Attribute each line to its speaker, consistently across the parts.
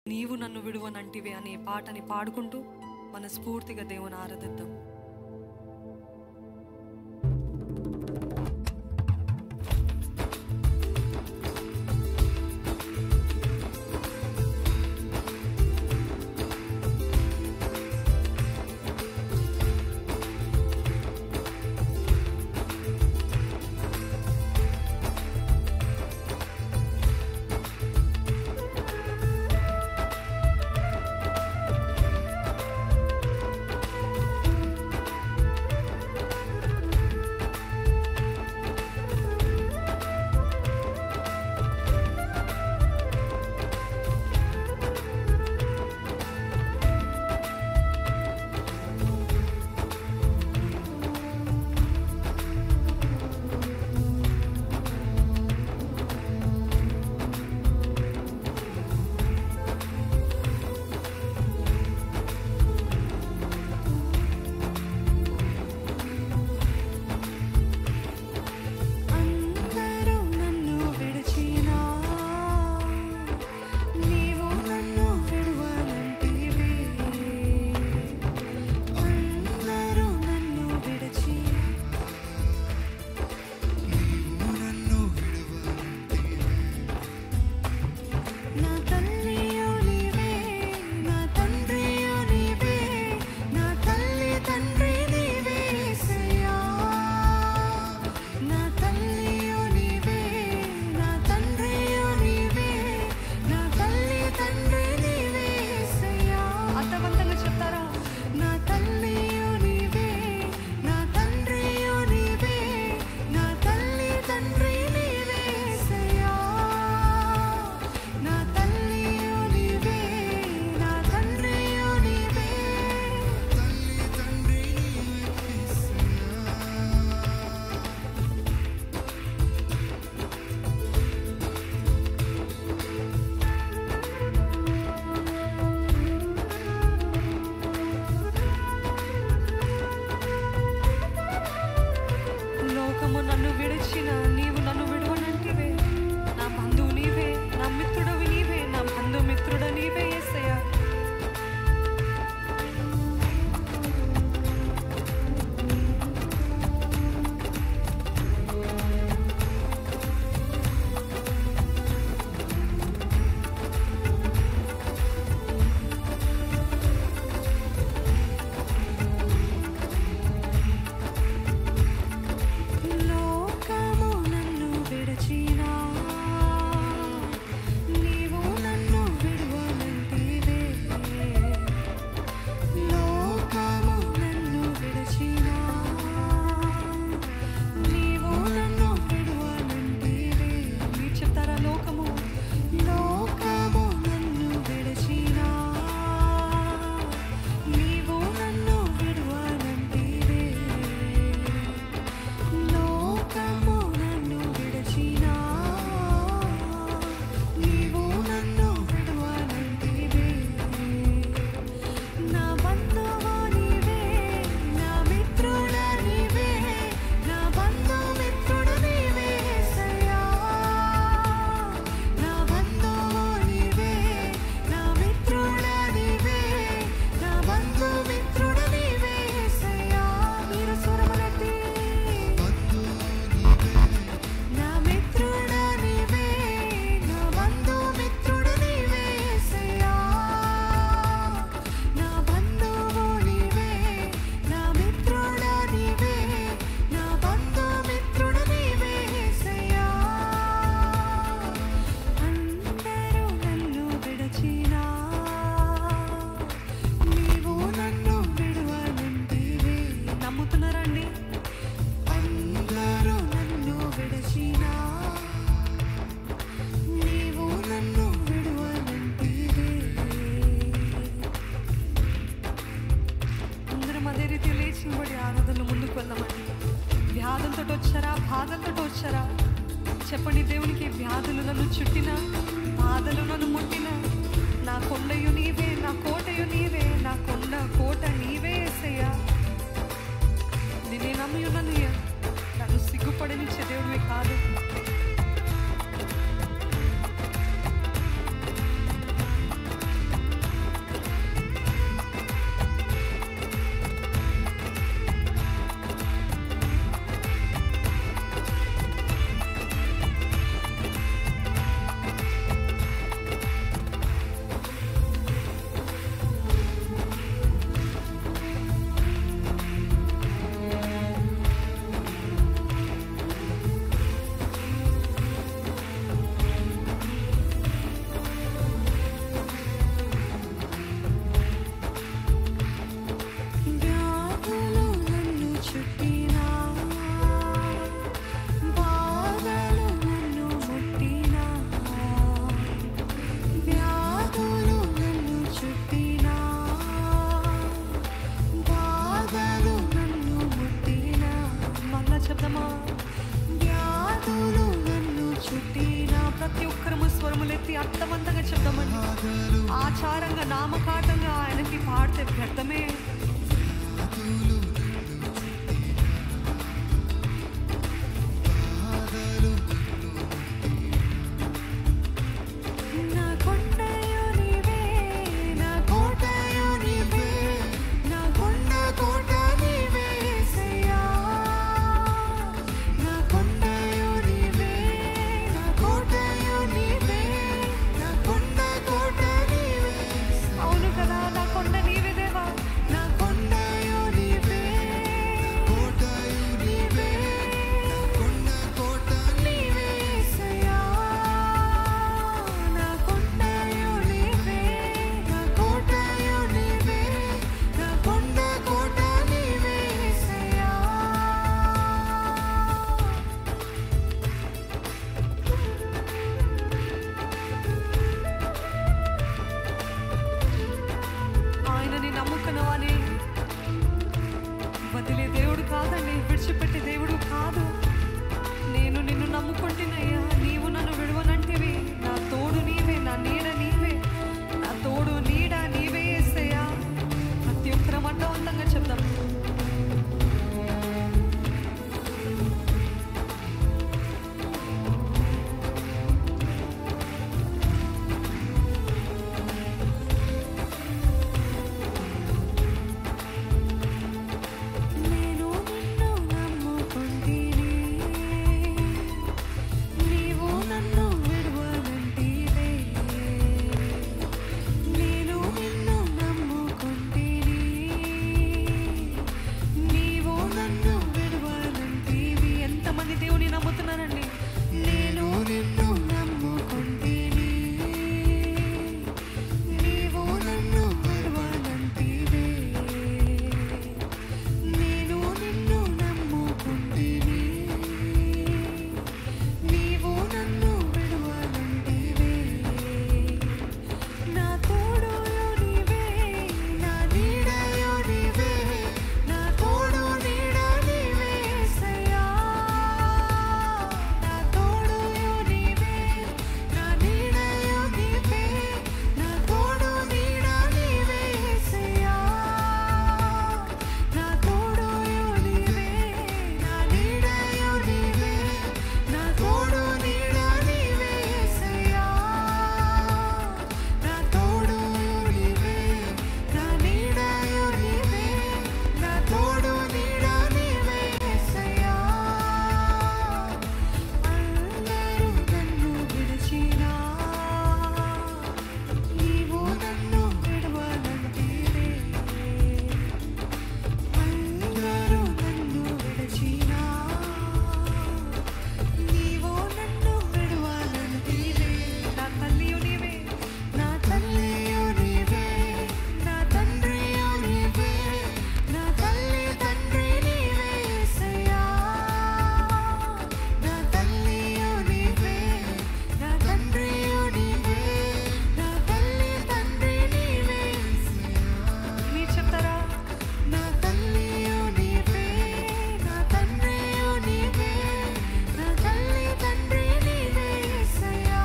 Speaker 1: నీవు నన్ను విడువనంటివే అనే పాటని పాడుకుంటూ మనస్ఫూర్తిగా దేవుని ఆరాధిద్దాం అందరూ నన్ను విడిచినా నీవు నన్ను విడువనంటివి అందరూ నన్ను విడిచి నా తల్లియు నీవే నా తండ్రియు నీవే నా తల్లి తండ్రి నీవే యేసయ్యా నా తల్లియు నీవే నా తండ్రియు నీవే నా తల్లి తండ్రి నీవే యేసయ్యా అర్థవంతంగా చెప్తారా నా తల్లియు నీవే నా తండ్రియు నీవే నా తల్లి తండ్రి నీవే యేసయ్యా నా తల్లియు నీవే నా తండ్రియు నీవే లోకము నన్ను విడిచిన నీవు నన్ను విడవనంటివే నా బంధువు నీవే నా మిత్రుడవి నీవే నా బంధు మిత్రుడ నీవే యేసయ్యా లోకము నన్ను విడిచినా నీవు నన్ను విడువనంటివే లోకము నన్ను విడిచినా నీవు నన్ను విడువనంటివే మీరు చెప్తారా లోకము లోకము నన్ను విడిచినా నీవు నన్ను విడువనంటివే లోకము నన్ను విడిచినా నీవు నన్ను విడువనంటివే నా బంధువు నీవే నా మిత్రుడ నీవే నా బంధు మిత్రుడు నీవే యేసయ్యా నా బంధువు నీవే నా మిత్రుడ నీవే నా బంధు మిత్రుడు నీవే యేసయ్యా మీరు స్వరమనెత్తి నా మిత్రుడ నీవే నా బంధు మిత్రుడు నీవే యేసయ్యా నా బంధువు నీవే నా మిత్రుడ నీవే నా బంధు మిత్రుడు నీవే యేసయ్యా అందరూ నన్ను విడచినా నీవు నన్ను విడువనంటివే నమ్ముతున్నారండి అందరూ నన్ను విడచినా నీవు నన్ను విడువనంటివే అందరం అదే రీతి లేచి నిలబడి ఆరాధనలో ముందుకు వెళ్దామండి వ్యాధులతో వచ్చారా బాధలతో వచ్చారా చెప్పండి దేవునికి వ్యాధులు నన్ను చుట్టిన బాధలు నన్ను ముట్టిన నా కొండయు నీవే నా కోటయు నీవే నా కొండ కోట నీవే ఏసయ్యా నేనే నమ్మి ఉన్నాను నన్ను సిగ్గుపడనిచ్చే దేవుడివి కాదు నామాచారంగా నామకాటంగా ఆయనకి పాడితే వ్యర్థమే నా కొండయు నీవే నా కోటయు నీవే నా కొండ కోట నీవే యేసయ్యా నా కొండయు నీవే నా కోటయు నీవే నా కొండ కోట నీవే అవును కదా నా కొండ నీవే దేవా నా కొండయు నీవే కోటయు నీవే నా కొండ కోట నీవే యేసయ్యా నా కొండయు నీవే నా కోటయు నీవే నా కొండ కోట నీవే యేసయ్యా ఆయనని నమ్ముకున్నవాని వదిలే దేవుడు కాదండి విడిచిపెట్టే దేవుడు కాదు నేను నిన్ను నమ్ముకుంటున్నయ్యా నీవు నన్ను విడవనంటివి నా తోడు నీవే నా నీడ నీవే నా తోడు నీడ నీవే ఏసయ్యా ప్రతి ఒక్కరం అర్థవంతంగా చెప్దాం నేను నిన్ను నమ్ముకుంటిని నీవు నన్ను విడువనంటివే నేను నిన్ను నమ్ముకుంటిని నీవు నన్ను విడువనంటివి ఎంతమంది దేవుని నమ్ముతున్నారండి నేను నిన్ను నమ్ముకుంటిని నీవు నన్ను విడువనంటివే నేను నిన్ను నమ్ముకుంటిని నీవు నన్ను విడువనంటివే నా తోడుయు నీవే నా నీడయు నీవే నా తోడు నీడ నీవే యేసయ్యా నా తోడుయు నీవే నా నీడయు నీవే నా తోడు నీడ నీవే యేసయ్యా నా తోడుయు నీవే నా నీడయు నీవే నా తోడు నీడ నీవే యేసయ్యా నా తోడు నీవే నా నీడయు నీవే నా తోడు నీడ నీవే యేసయ్యా అందరూ నన్ను విడిచినా నీవు నన్ను విడవనంటివే అందరూ నన్ను విడిచినా నీవు నన్ను విడవనంటివే నా తల్లియు నీవే నా తల్లియు నీవే నా తండ్రియు నీవే నా తల్లి తండ్రి నీవే యేసయ్యా నా తల్లియు నీవే నా తండ్రియు నీవే నా తల్లి తండ్రి నీవే మీరు చెప్తారా నా తల్లియు నీవే నా తండ్రియు నీవే నా తల్లి తండ్రి నీవే యేసయ్యా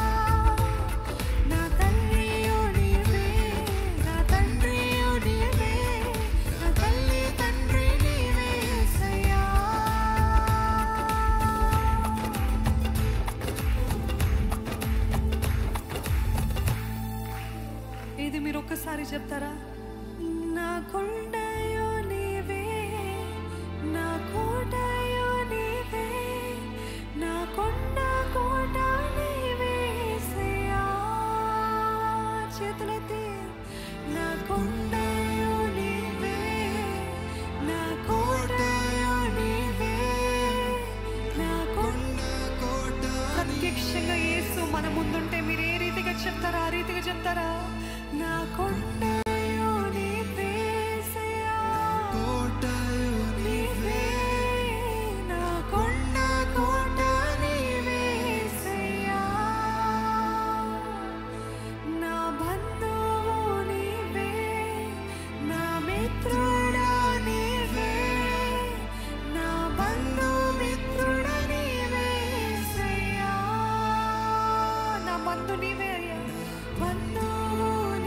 Speaker 1: నా తల్లియు నీవే నా తండ్రియు నీవే నా తల్లి తండ్రి నీవే యేసయ్యా ఇది మీరు ఒక్కసారి చెప్తారా నా కొండయో నీవే నా కోటయో నీవే నా కొండ కోట నీవే యేసయ్యా చేతులెత్తి నా కొండయో నీవే నా కోటయో నీవే నా కొండ కోట ప్రత్యక్షంగా యేసు మన ముందుంటే మీరు ఏ రీతిగా చెప్తారా ఆ రీతిగా చెప్తారా నా కొండయో నీవే యేసయ్యా. నీవే, నా కొండ కోట నీవే యేసయ్యా. నా బంధువు నీవే నా మిత్రుడా నీవే నా బంధుమిత్రుడ నీవే యేసయ్యా. నా బంధు నీవే అయ్యా బంధువు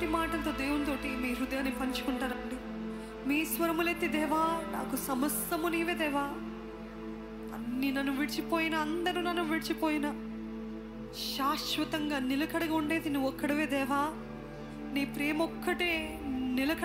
Speaker 1: నోటి మాటలతో దేవునితోటి మీ హృదయాన్ని పంచుకుంటారండి మీ స్వరములెత్తి దేవా నాకు సమస్తము నీవే దేవా అన్ని నన్ను విడిచిపోయిన అందరూ నన్ను విడిచిపోయిన శాశ్వతంగా నిలకడగా ఉండేది నువ్వు ఒక్కడవే దేవా నీ ప్రేమ ఒక్కటే నిలకడ